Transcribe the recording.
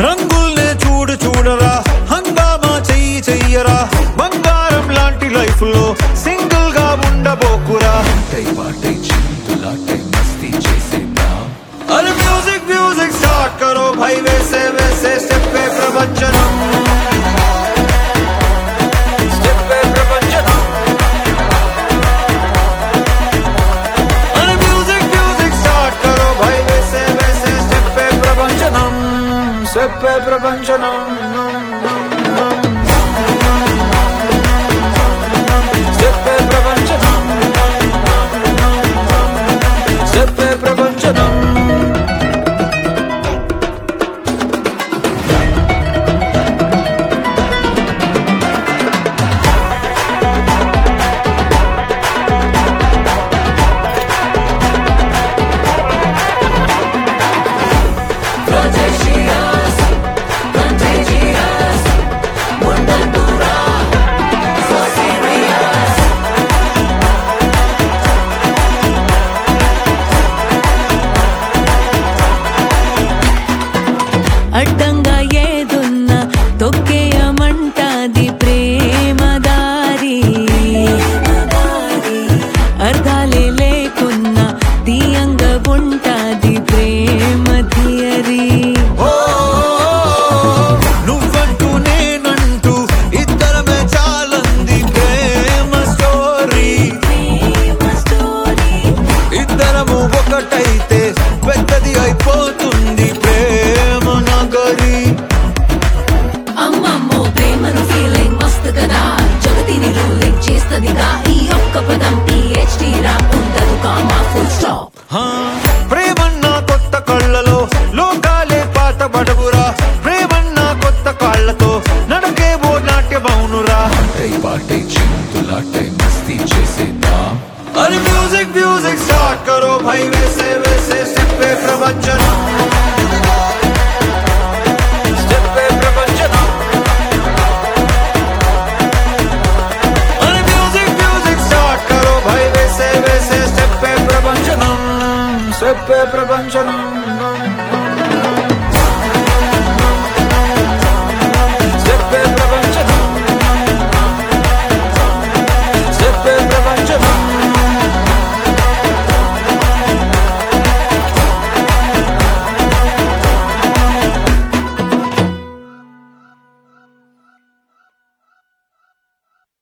రంగుల్నే చూడు చూడరా హంగామా చెయ్యి చెయ్యరా బంగారం లాంటి లైఫ్ లో సింగిల్ గా ఉండబోకురా టై పాటై చిందులాటై మస్తీ చేసేద్దాం అరే మ్యూజిక్ మ్యూజిక్ స్టార్ట్ కరో భాई वैसे वैसे स्टेप पे प्रवचनम स्टेप पे प्रवचनम अरे म्यूजिक म्यूजिक स्टार्ट करो भाई वैसे वैसे स्टेप पे प्रवचनम स्टेप पे प्रवचनम स्टेप पे प्रवचनम स्टेप पे प्रवचनम Prodigious, contagious, Mundalpura, so serious. అడ్డంగా ఏదున్నా తొక్కేయమంటాది ప్రేమ దారి అర్థాలే లేకున్నా తీయంగా ఉంటాది ప్రేమ థియరీ నువ్వంటూ నేనంటూ ఇద్దరమే చాలంది ప్రేమ స్టోరీ ఇద్దరము ఒకటైతే పెద్దది అయిపోతుంది ప్రేమ నగరి అమ్మమ్మో ప్రేమను ఫీలింగ్ మస్తు కదా జగతిని రూలింగ్ చేస్తదిగా ఈ ఒక్క పదం పిహెచ్డి రా ఉండదు కామా ఫుల్ స్టాప్ హా, ప్రేమన్న కొత్త కళ్ళలో లోకాలే పాత బడవురా ప్రేమన్న కొత్త కాళ్ళతో నడకే ఓ నాట్యమౌనురా టై పాటై చిందులాటై మస్తీ చేసేద్దాం अरे म्यूजिक म्यूजिक स्टार्ट करो भाई वैसे वैसे स्टेप पे प्रवचनम स्टेप पे प्रवचनम अरे म्यूजिक म्यूजिक स्टार्ट करो भाई वैसे वैसे स्टेप पे प्रवचनम स्टेप पे प्रवचनम